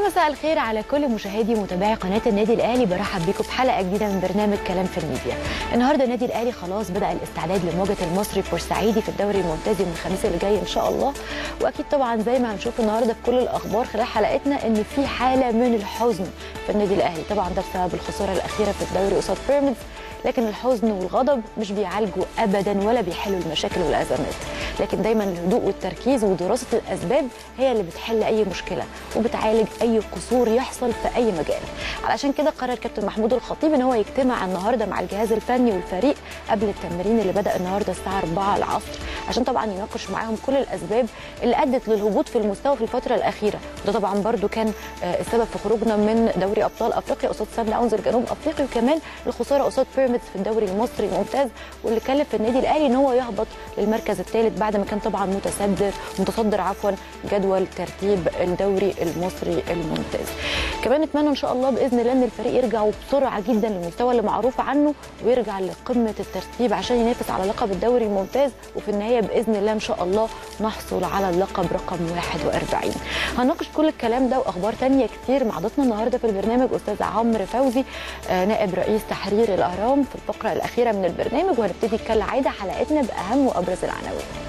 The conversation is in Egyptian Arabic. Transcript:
يا مساء الخير على كل مشاهدي ومتابعي قناه النادي الاهلي برحب بيكم في حلقه جديده من برنامج كلام في الميديا. النهارده النادي الاهلي خلاص بدا الاستعداد لمواجهه المصري بورسعيدي في الدوري الممتاز يوم الخميس اللي جاي ان شاء الله واكيد طبعا زي ما هنشوف النهارده في كل الاخبار خلال حلقتنا ان في حاله من الحزن في النادي الاهلي طبعا ده بسبب الخساره الاخيره في الدوري قصاد بيراميدز لكن الحزن والغضب مش بيعالجوا ابدا ولا بيحلوا المشاكل والازمات لكن دايما الهدوء والتركيز ودراسه الاسباب هي اللي بتحل اي مشكله وبتعالج اي قصور يحصل في اي مجال علشان كده قرر كابتن محمود الخطيب ان هو يجتمع النهارده مع الجهاز الفني والفريق قبل التمرين اللي بدا النهارده الساعه 4 العصر عشان طبعا يناقش معاهم كل الاسباب اللي ادت للهبوط في المستوى في الفتره الاخيره وده طبعا برده كان السبب في خروجنا من دوري ابطال افريقيا قصاد سان داونز الجنوب افريقي وكمان الخساره قصاد بيراميدز في الدوري المصري الممتاز واللي كلف النادي الاهلي ان هو يهبط للمركز الثالث بعد ما كان طبعا متصدر متصدر عفوا جدول ترتيب الدوري المصري الممتاز كمان نتمنى ان شاء الله باذن الله ان الفريق يرجع بسرعه جدا للمستوى اللي معروف عنه ويرجع لقمه الترتيب عشان ينافس على لقب الدوري الممتاز وفي النهايه باذن الله ان شاء الله نحصل على اللقب رقم 41 هنناقش كل الكلام ده واخبار تانية كتير مع ضيفنا النهارده في البرنامج استاذ عمرو فوزي نائب رئيس تحرير الاهرام في الفقره الاخيره من البرنامج وهنبتدي كالعاده حلقتنا باهم وابرز العناوين